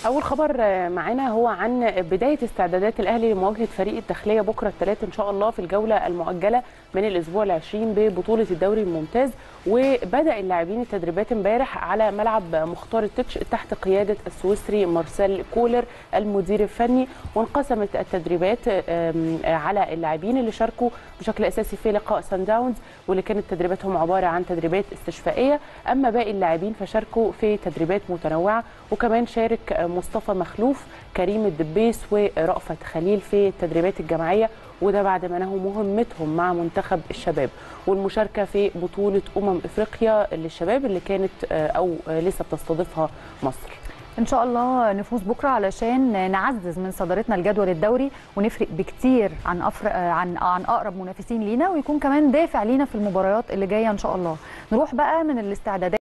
اول خبر معانا هو عن بدايه استعدادات الاهلي لمواجهه فريق الداخليه بكره الثلاث ان شاء الله في الجوله المؤجله من الاسبوع العشرين ببطوله الدوري الممتاز وبدا اللاعبين التدريبات امبارح على ملعب مختار التتش تحت قياده السويسري مارسيل كولر المدير الفني وانقسمت التدريبات على اللاعبين اللي شاركوا بشكل اساسي في لقاء سان داونز واللي كانت تدريباتهم عباره عن تدريبات استشفائيه اما باقي اللاعبين فشاركوا في تدريبات متنوعه وكمان شارك مصطفى مخلوف كريم الدبيس ورأفت خليل في التدريبات الجماعيه وده بعد ما نهوا مهمتهم مع منتخب الشباب والمشاركه في بطوله امم افريقيا للشباب اللي كانت او لسه بتستضيفها مصر ان شاء الله نفوز بكره علشان نعزز من صدارتنا الجدول الدوري ونفرق بكتير عن أفر... عن عن اقرب منافسين لينا ويكون كمان دافع لينا في المباريات اللي جايه ان شاء الله نروح بقى من الاستعدادات